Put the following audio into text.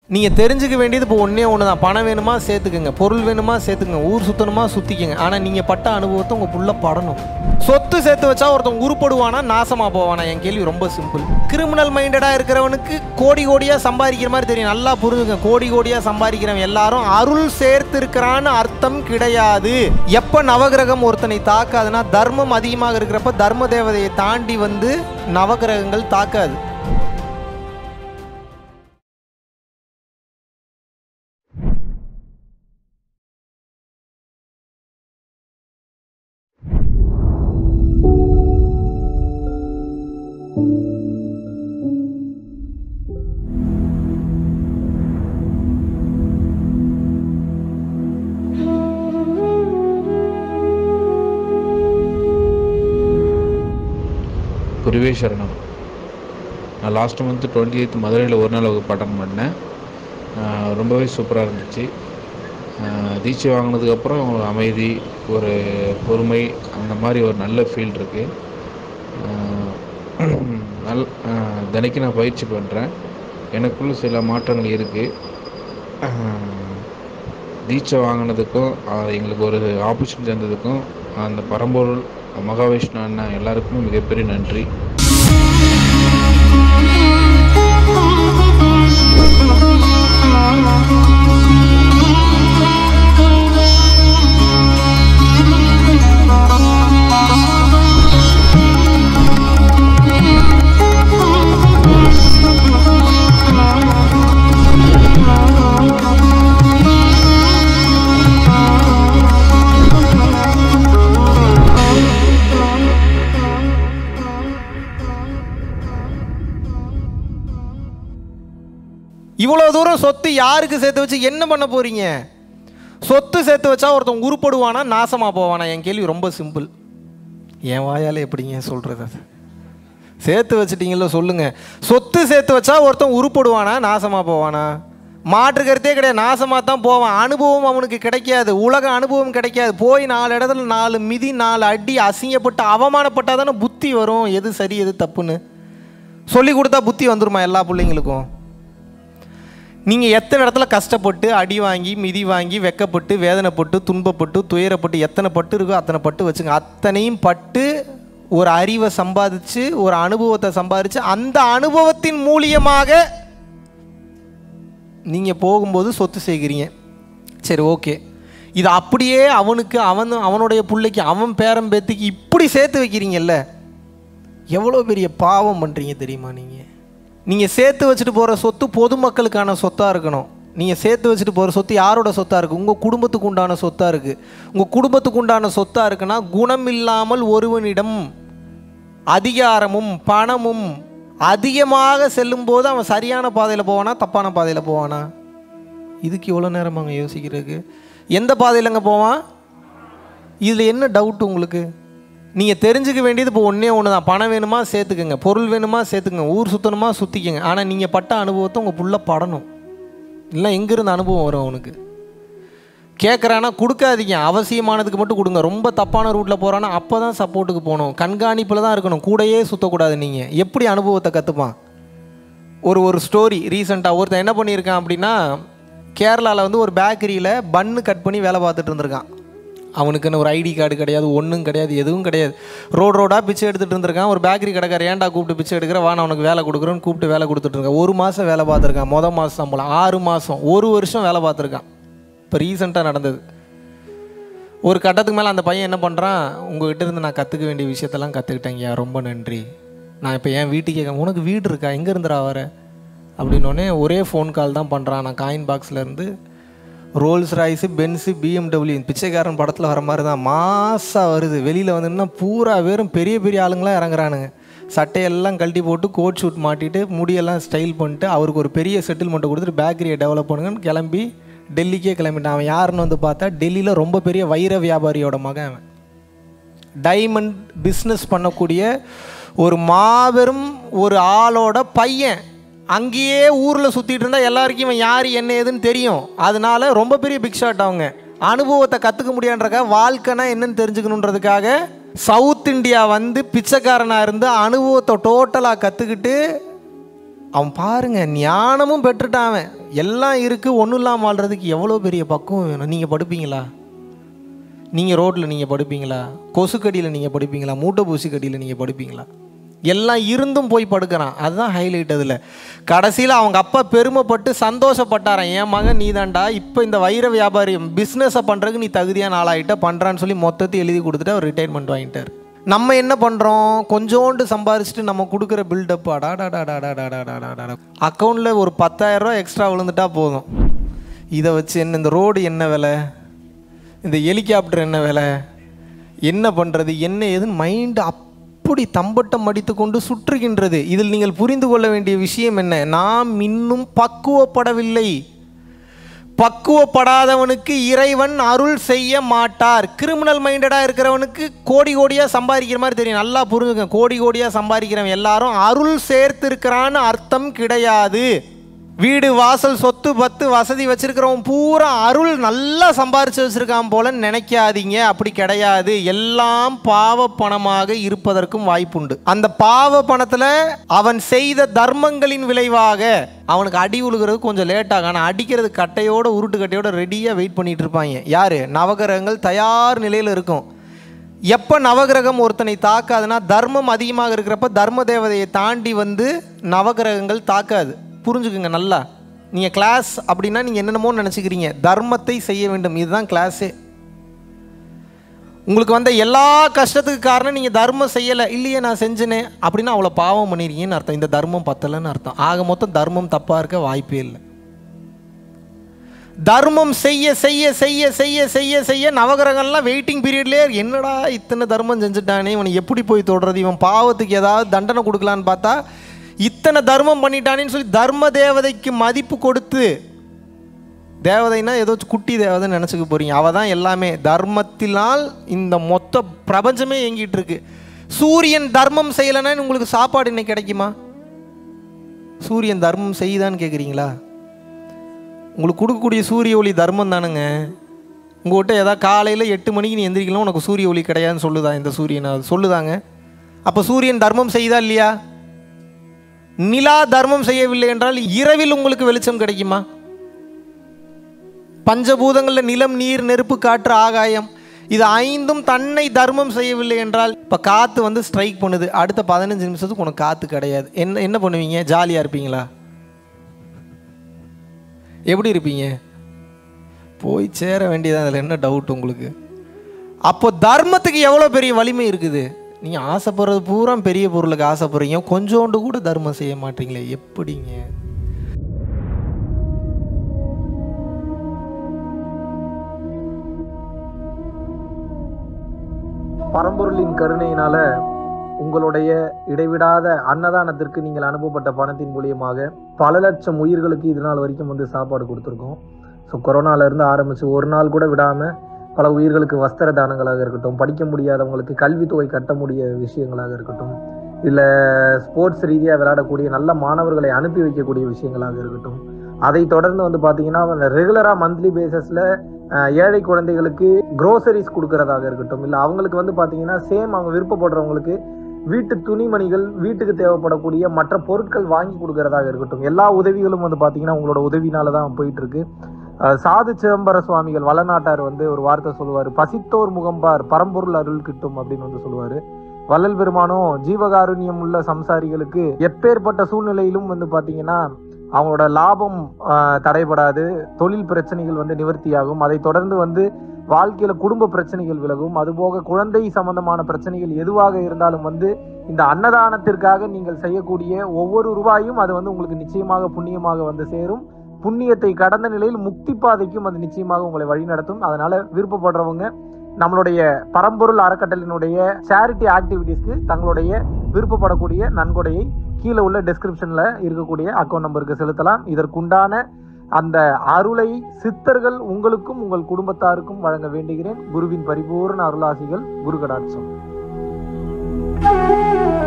நீங்கள் தெரிஞ்சுக்க வேண்டியது இப்போ ஒன்றே ஒன்று தான் பணம் வேணுமா சேர்த்துக்குங்க பொருள் வேணுமா சேர்த்துக்குங்க ஊர் சுற்றணுமா சுற்றிக்கங்க ஆனால் நீங்கள் பட்ட அனுபவத்தை உங்கள் புள்ள படணும் சொத்து சேர்த்து வச்சா ஒருத்தன் உருப்படுவானா நாசமாக போவானா என் கேள்வி ரொம்ப சிம்பிள் கிரிமினல் மைண்டடாக இருக்கிறவனுக்கு கோடி கோடியாக சம்பாதிக்கிற மாதிரி தெரியும் நல்லா புரிஞ்சுங்க கோடி கோடியாக சம்பாதிக்கிறவன் எல்லாரும் அருள் சேர்த்து இருக்கிறான்னு அர்த்தம் கிடையாது எப்போ நவகிரகம் ஒருத்தனை தாக்காதுன்னா தர்மம் அதிகமாக இருக்கிறப்ப தர்ம தேவதையை தாண்டி வந்து நவகிரகங்கள் தாக்காது குருவே சரணம் நான் லாஸ்ட் மந்த்து டுவெண்ட்டி எய்த் மதுரையில் ஒரு நாள் வகுப்பு அட்டன் பண்ணேன் ஆஹ் ரொம்பவே சூப்பராக இருந்துச்சு ஆஹ் தீட்சை வாங்கினதுக்கப்புறம் ஒரு அமைதி ஒரு பொறுமை அந்த மாதிரி ஒரு நல்ல ஃபீல் இருக்குது நல் ஆஹ் தினைக்கும் நான் பயிற்சி பண்ணுறேன் எனக்குள்ள சில மாற்றங்கள் இருக்குது தீட்சை வாங்கினதுக்கும் ஆஹ் எங்களுக்கு ஒரு ஆப்பர்ச்சுனிட்டி தந்ததுக்கும் அந்த பரம்பொருள் மகாவிஷ்ணு அண்ணன் எல்லாருக்குமே மிகப்பெரிய நன்றி இவ்வளோ தூரம் சொத்து யாருக்கு சேர்த்து வச்சு என்ன பண்ண போறீங்க சொத்து சேர்த்து வச்சா ஒருத்தன் உருப்படுவானா நாசமாக போவானா என் கேள்வி ரொம்ப சிம்பிள் என் வாயால் எப்படிங்க சொல்கிறது அது சேர்த்து வச்சிட்டீங்களோ சொல்லுங்க சொத்து சேர்த்து வச்சா ஒருத்தன் உருப்படுவானா நாசமாக போவானா மாற்று கருத்தே கிடையாது நாசமாக தான் போவான் அனுபவம் அவனுக்கு கிடைக்காது உலக அனுபவம் கிடைக்காது போய் நாலு இடத்துல நாலு மிதி நாலு அடி அசிங்கப்பட்டு அவமானப்பட்டால் தானே புத்தி வரும் எது சரி எது தப்புன்னு சொல்லி கொடுத்தா புத்தி வந்துருமா எல்லா பிள்ளைங்களுக்கும் நீங்கள் எத்தனை இடத்துல கஷ்டப்பட்டு அடி வாங்கி மிதி வாங்கி வெக்கப்பட்டு வேதனைப்பட்டு துன்பப்பட்டு துயரப்பட்டு எத்தனை பட்டு இருக்கோ அத்தனை பட்டு வச்சுங்க அத்தனையும் பட்டு ஒரு அறிவை சம்பாதிச்சு ஒரு அனுபவத்தை சம்பாதிச்சு அந்த அனுபவத்தின் மூலியமாக நீங்கள் போகும்போது சொத்து சேர்க்குறீங்க சரி ஓகே இது அப்படியே அவனுக்கு அவன் அவனுடைய பிள்ளைக்கு அவன் பேரன் பேத்திக்கு இப்படி சேர்த்து வைக்கிறீங்கல்ல எவ்வளோ பெரிய பாவம் பண்ணுறீங்க தெரியுமா நீங்கள் நீங்கள் சேர்த்து வச்சுட்டு போகிற சொத்து பொதுமக்களுக்கான சொத்தாக இருக்கணும் நீங்கள் சேர்த்து வச்சுட்டு போகிற சொத்து யாரோட சொத்தாக இருக்குது உங்கள் குடும்பத்துக்கு உண்டான சொத்தாக இருக்குது உங்கள் குடும்பத்துக்கு உண்டான சொத்தாக இருக்குன்னா குணம் இல்லாமல் ஒருவனிடம் அதிகாரமும் பணமும் அதிகமாக செல்லும்போது அவன் சரியான பாதையில் போவானா தப்பான பாதையில் போவானா இதுக்கு எவ்வளோ நேரம் அங்கே யோசிக்கிறதுக்கு எந்த பாதையிலங்க போவான் இதில் என்ன டவுட் உங்களுக்கு நீங்கள் தெரிஞ்சுக்க வேண்டியது இப்போ ஒன்றே ஒன்று தான் பணம் வேணுமா சேர்த்துக்கங்க பொருள் வேணுமா சேர்த்துக்கங்க ஊர் சுற்றணுமா சுற்றிக்கங்க ஆனால் நீங்கள் பட்ட அனுபவத்தை உங்கள் புள்ள படணும் இல்லை எங்கேருந்து அனுபவம் வரும் அவனுக்கு கேட்குறானா கொடுக்காதீங்க அவசியமானதுக்கு மட்டும் கொடுங்க ரொம்ப தப்பான ரூட்டில் போகிறானா அப்போ தான் சப்போர்ட்டுக்கு போகணும் கண்காணிப்பில் தான் இருக்கணும் கூடயே சுற்றக்கூடாது நீங்கள் எப்படி அனுபவத்தை கற்றுப்பான் ஒரு ஒரு ஸ்டோரி ரீசெண்டாக ஒருத்தன் என்ன பண்ணியிருக்கான் அப்படின்னா கேரளாவில் வந்து ஒரு பேக்கரியில் பன்னு கட் பண்ணி வேலை பார்த்துட்டு இருந்திருக்கான் அவனுக்குன்னு ஒரு ஐடி கார்டு கிடையாது ஒன்றும் கிடையாது எதுவும் கிடையாது ரோடு ரோடாக பிச்சை எடுத்துகிட்டு இருந்திருக்கான் ஒரு பேக்கரி கடைக்கார ஏன்டா கூப்பிட்டு பிச்சை எடுக்கிற வா நான் உனக்கு வேலை கொடுக்குறேன்னு கூப்பிட்டு வேலை கொடுத்துட்டு இருக்கான் ஒரு மாதம் வேலை பார்த்துருக்கான் மொதல் மாதம் சம்பளம் ஆறு மாதம் ஒரு வருஷம் வேலை பார்த்துருக்கான் இப்போ ரீசெண்டாக நடந்தது ஒரு கட்டத்துக்கு மேலே அந்த பையன் என்ன பண்ணுறான் உங்ககிட்ட இருந்து நான் கற்றுக்க வேண்டிய விஷயத்தெல்லாம் கற்றுக்கிட்டேங்கய்யா ரொம்ப நன்றி நான் இப்போ என் வீட்டுக்கு கேட்க உனக்கு வீடு இருக்கா எங்கே இருந்துடா வர அப்படின்னோடனே ஒரே ஃபோன் கால் தான் பண்ணுறான் நான் காயின் பாக்ஸில் இருந்து ரோல்ஸ் ராய்ஸு பென்ஸு பிஎம்டபிள்யூ பிச்சைக்காரன் படத்தில் வர மாதிரி தான் மாசாக வருது வெளியில் வந்துன்னா பூரா பேரும் பெரிய பெரிய ஆளுங்களாம் இறங்குறானுங்க சட்டையெல்லாம் கழட்டி போட்டு கோட் ஷூட் மாட்டிட்டு முடியெல்லாம் ஸ்டைல் பண்ணிட்டு அவருக்கு ஒரு பெரிய செட்டில்மெண்ட்டை கொடுத்துட்டு பேக்கரியை டெவலப் பண்ணுங்கன்னு கிளம்பி டெல்லிக்கே கிளம்பிட்டான் அவன் யாருன்னு வந்து பார்த்தா டெல்லியில் ரொம்ப பெரிய வைர வியாபாரியோட மகன் அவன் டைமண்ட் பிஸ்னஸ் பண்ணக்கூடிய ஒரு மாபெரும் ஒரு ஆளோட பையன் அங்கேயே ஊரில் சுற்றிட்டு இருந்தால் எல்லாருக்கும் இவன் யார் என்ன ஏதுன்னு தெரியும் அதனால ரொம்ப பெரிய பிக் ஷாட் அவங்க அனுபவத்தை கற்றுக்க முடியான்றக்காக வாழ்க்கைனா என்னன்னு தெரிஞ்சுக்கணுன்றதுக்காக சவுத் இந்தியா வந்து பிச்சைக்காரனாக இருந்து அனுபவத்தை டோட்டலாக கற்றுக்கிட்டு அவன் பாருங்க ஞானமும் பெற்றுட்டான் அவன் எல்லாம் இருக்குது ஒன்றும் இல்லாமல் வாழ்கிறதுக்கு எவ்வளோ பெரிய பக்குவம் வேணும் நீங்கள் படுப்பீங்களா நீங்கள் ரோட்டில் நீங்கள் படுப்பீங்களா கொசுக்கடியில் நீங்கள் படுப்பீங்களா மூட்டை பூசிக்கடியில் நீங்கள் படுப்பீங்களா எல்லாம் இருந்தும் போய் படுக்கிறான் அதுதான் ஹைலைட் அதில் கடைசியில் அவங்க அப்பா பெருமைப்பட்டு சந்தோஷப்பட்டாரான் என் மகன் நீதான்டா இப்போ இந்த வைர வியாபாரி பிஸ்னஸை பண்ணுறதுக்கு நீ தகுதியான ஆளாயிட்ட பண்ணுறான்னு சொல்லி மொத்தத்தை எழுதி கொடுத்துட்டு அவர் ரிட்டைர்மெண்ட் வாங்கிட்டார் நம்ம என்ன பண்ணுறோம் கொஞ்சோண்டு சம்பாரிச்சிட்டு நம்ம கொடுக்குற பில்டப் அடாடாடாடாடாடாடாடாடா அக்கௌண்ட்டில் ஒரு பத்தாயிரரூவா எக்ஸ்ட்ரா விழுந்துட்டா போதும் இதை வச்சு என்ன இந்த ரோடு என்ன விலை இந்த ஹெலிகாப்டர் என்ன விலை என்ன பண்ணுறது என்ன ஏதுன்னு மைண்டு அப்படி தம்பட்டம் அடித்து கொண்டு சுற்றுகின்றது இதில் நீங்கள் புரிந்து கொள்ள வேண்டிய விஷயம் என்ன நாம் இன்னும் பக்குவப்படவில்லை பக்குவப்படாதவனுக்கு இறைவன் அருள் செய்ய மாட்டார் கிரிமினல் மைண்டடாக இருக்கிறவனுக்கு கோடி கோடியாக சம்பாதிக்கிற மாதிரி தெரியும் நல்லா புரிஞ்சுங்க கோடி கோடியாக சம்பாதிக்கிறவன் எல்லாரும் அருள் சேர்த்திருக்கிறான்னு அர்த்தம் கிடையாது வீடு வாசல் சொத்து பத்து வசதி வச்சிருக்கிறவன் பூரா அருள் நல்லா சம்பாரிச்சு வச்சிருக்கான் போல நினைக்காதீங்க அப்படி கிடையாது எல்லாம் பாவ பணமாக இருப்பதற்கும் வாய்ப்புண்டு அந்த பாவ பணத்துல அவன் செய்த தர்மங்களின் விளைவாக அவனுக்கு அடி உழுகிறது கொஞ்சம் லேட் ஆகும் ஆனால் அடிக்கிறது கட்டையோட உருட்டு கட்டையோட ரெடியாக வெயிட் பண்ணிட்டு இருப்பாங்க யாரு நவகிரகங்கள் தயார் நிலையில் இருக்கும் எப்போ நவகிரகம் ஒருத்தனை தாக்காதுன்னா தர்மம் அதிகமாக இருக்கிறப்ப தர்ம தேவதையை தாண்டி வந்து நவகிரகங்கள் தாக்காது புரிஞ்சுக்குங்க நல்லா நீங்கள் கிளாஸ் அப்படின்னா நீங்கள் என்னென்னமோ நினச்சிக்கிறீங்க தர்மத்தை செய்ய வேண்டும் இதுதான் கிளாஸே உங்களுக்கு வந்த எல்லா கஷ்டத்துக்கு காரணம் நீங்கள் தர்மம் செய்யலை இல்லையே நான் செஞ்சேனே அப்படின்னா அவ்வளோ பாவம் பண்ணிருக்கீங்கன்னு அர்த்தம் இந்த தர்மம் பத்தலைன்னு அர்த்தம் ஆக மொத்தம் தர்மம் தப்பாக இருக்க வாய்ப்பே இல்லை தர்மம் செய்ய செய்ய செய்ய செய்ய செய்ய செய்ய நவகிரகம்லாம் வெயிட்டிங் பீரியட்லேயே என்னடா இத்தனை தர்மம் செஞ்சுட்டானே இவனை எப்படி போய் தொடுறது இவன் பாவத்துக்கு ஏதாவது தண்டனை கொடுக்கலான்னு பார்த்தா இத்தனை தர்மம் பண்ணிட்டானேன்னு சொல்லி தர்ம தேவதைக்கு மதிப்பு கொடுத்து தேவதைனா ஏதோ குட்டி தேவதைன்னு நினச்சிக்க போறீங்க அவள் தான் எல்லாமே தர்மத்தினால் இந்த மொத்த பிரபஞ்சமே இயங்கிட்டு இருக்கு சூரியன் தர்மம் செய்யலைன்னா உங்களுக்கு சாப்பாடு இன்னைக்கு கிடைக்குமா சூரியன் தர்மம் செய்யுதான்னு கேட்குறீங்களா உங்களுக்கு கொடுக்கக்கூடிய சூரிய ஒளி தர்மம் தானுங்க உங்கள்கிட்ட ஏதாவது காலையில் எட்டு மணிக்கு நீ எந்திரிக்கலாம் உனக்கு சூரிய ஒளி கிடையாதுன்னு சொல்லுதா இந்த சூரியன் அது சொல்லுதாங்க அப்போ சூரியன் தர்மம் செய்யுதா இல்லையா நிலா தர்மம் செய்யவில்லை என்றால் இரவில் உங்களுக்கு வெளிச்சம் கிடைக்குமா பஞ்சபூதங்களில் நிலம் நீர் நெருப்பு காற்று ஆகாயம் இது ஐந்தும் தன்னை தர்மம் செய்யவில்லை என்றால் இப்போ காற்று வந்து ஸ்ட்ரைக் பண்ணுது அடுத்த பதினஞ்சு நிமிஷத்துக்கு உனக்கு காற்று கிடையாது என்ன என்ன பண்ணுவீங்க ஜாலியாக இருப்பீங்களா எப்படி இருப்பீங்க போய் சேர வேண்டியது அதில் என்ன டவுட் உங்களுக்கு அப்போ தர்மத்துக்கு எவ்வளோ பெரிய வலிமை இருக்குது நீங்கள் ஆசைப்படுறது பூரா பெரிய பொருளுக்கு ஆசைப்படுறீங்க கொஞ்சோண்டு கூட தர்மம் செய்ய மாட்டீங்களே எப்படிங்க பரம்பொருளின் கருணையினால உங்களுடைய இடைவிடாத அன்னதானத்திற்கு நீங்கள் அனுப்பப்பட்ட பணத்தின் மூலியமாக பல லட்சம் உயிர்களுக்கு இது நாள் வரைக்கும் வந்து சாப்பாடு கொடுத்துருக்கோம் ஸோ கொரோனாலேருந்து ஆரம்பித்து ஒரு நாள் கூட விடாமல் பல உயிர்களுக்கு வஸ்திர தானங்களாக இருக்கட்டும் படிக்க முடியாதவங்களுக்கு கல்வித்தொகை கட்ட முடிய விஷயங்களாக இருக்கட்டும் இல்லை ஸ்போர்ட்ஸ் ரீதியாக விளையாடக்கூடிய நல்ல மாணவர்களை அனுப்பி வைக்கக்கூடிய விஷயங்களாக இருக்கட்டும் அதை தொடர்ந்து வந்து பார்த்தீங்கன்னா ரெகுலராக மந்த்லி பேசிஸில் ஏழை குழந்தைகளுக்கு க்ரோசரிஸ் கொடுக்கறதாக இருக்கட்டும் இல்லை அவங்களுக்கு வந்து பார்த்தீங்கன்னா சேம் அவங்க விருப்பப்படுறவங்களுக்கு வீட்டு துணிமணிகள் வீட்டுக்கு தேவைப்படக்கூடிய மற்ற பொருட்கள் வாங்கி கொடுக்கறதாக இருக்கட்டும் எல்லா உதவிகளும் வந்து பார்த்தீங்கன்னா உங்களோட உதவினால தான் போயிட்டு இருக்கு அஹ் சாது சிதம்பர சுவாமிகள் வளநாட்டார் வந்து ஒரு வார்த்தை சொல்லுவார் பசித்தோர் முகம்பார் பரம்பொருள் அருள் கிட்டும் அப்படின்னு வந்து சொல்லுவார் வள்ளல் பெருமானும் ஜீவகாருண்யம் உள்ள சம்சாரிகளுக்கு எப்பேற்பட்ட சூழ்நிலையிலும் வந்து பார்த்தீங்கன்னா அவங்களோட லாபம் ஆஹ், தடைபடாது தொழில் பிரச்சனைகள் வந்து நிவர்த்தியாகும் அதை தொடர்ந்து வந்து வாழ்க்கையில குடும்ப பிரச்சனைகள் விலகும் அதுபோக குழந்தை சம்பந்தமான பிரச்சனைகள் எதுவாக இருந்தாலும் வந்து இந்த அன்னதானத்திற்காக நீங்கள் செய்யக்கூடிய ஒவ்வொரு ரூபாயும் அது வந்து உங்களுக்கு நிச்சயமாக புண்ணியமாக வந்து சேரும் புண்ணியத்தை கடந்த நிலையில் முக்தி பாதைக்கும் அது நிச்சயமாக உங்களை வழிநடத்தும் அதனால விருப்பப்படுறவங்க நம்மளுடைய பரம்பொருள் அறக்கட்டளினுடைய சேரிட்டி ஆக்டிவிட்டீஸ்க்கு தங்களுடைய விருப்பப்படக்கூடிய நன்கொடையை கீழே உள்ள டெஸ்கிரிப்ஷன்ல இருக்கக்கூடிய அக்கௌண்ட் நம்பருக்கு செலுத்தலாம் இதற்குண்டான அந்த அருளை சித்தர்கள் உங்களுக்கும் உங்கள் குடும்பத்தாருக்கும் வழங்க வேண்டுகிறேன் குருவின் பரிபூர்ண அருளாசிகள் குரு கடாட்சம்